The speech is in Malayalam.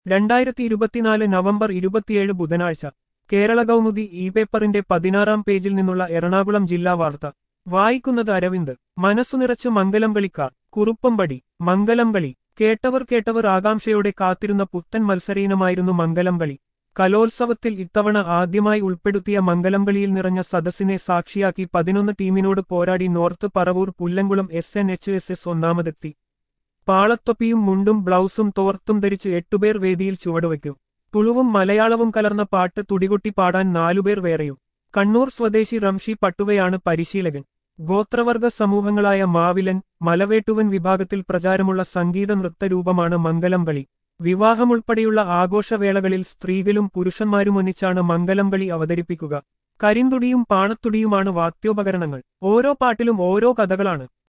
രണ്ടായിരത്തി ഇരുപത്തിനാല് നവംബർ ഇരുപത്തിയേഴ് ബുധനാഴ്ച കേരള കൗമുദി ഇ പേപ്പറിന്റെ പതിനാറാം പേജിൽ നിന്നുള്ള എറണാകുളം ജില്ലാ വാർത്ത വായിക്കുന്നത് അരവിന്ദ് മനസ്സു നിറച്ച് മംഗലം കളിക്കാർ കുറുപ്പംപടി മംഗലം കളി കേട്ടവർ കേട്ടവർ ആകാംക്ഷയോടെ കാത്തിരുന്ന പുത്തൻ മത്സരീനമായിരുന്നു മംഗലം കളി കലോത്സവത്തിൽ ഇത്തവണ ആദ്യമായി ഉൾപ്പെടുത്തിയ മംഗലം കളിയിൽ നിറഞ്ഞ സദസ്സിനെ സാക്ഷിയാക്കി പതിനൊന്ന് ടീമിനോട് പോരാടി north Paravur Pullankulam S N H S S ഒന്നാമതെത്തി പാളത്തൊപ്പിയും മുണ്ടും ബ്ലൗസും തോർത്തും ധരിച്ച് എട്ടുപേർ വേദിയിൽ ചുവടുവയ്ക്കും തുളുവും മലയാളവും കലർന്ന പാട്ട് തുടികൊട്ടി പാടാൻ നാലുപേർ വേറെയും കണ്ണൂർ സ്വദേശി റംഷി പട്ടുവയാണ് പരിശീലകൻ ഗോത്രവർഗ സമൂഹങ്ങളായ മാവിലൻ മലവേട്ടുവൻ വിഭാഗത്തിൽ പ്രചാരമുള്ള സംഗീത നൃത്തരൂപമാണ് മംഗലം കളി വിവാഹമുൾപ്പെടെയുള്ള ആഘോഷവേളകളിൽ സ്ത്രീകളും പുരുഷന്മാരും ഒന്നിച്ചാണ് മംഗലം കളി അവതരിപ്പിക്കുക കരിന്തുടിയും പാണത്തുടിയുമാണ് വാദ്യോപകരണങ്ങൾ ഓരോ പാട്ടിലും ഓരോ കഥകളാണ്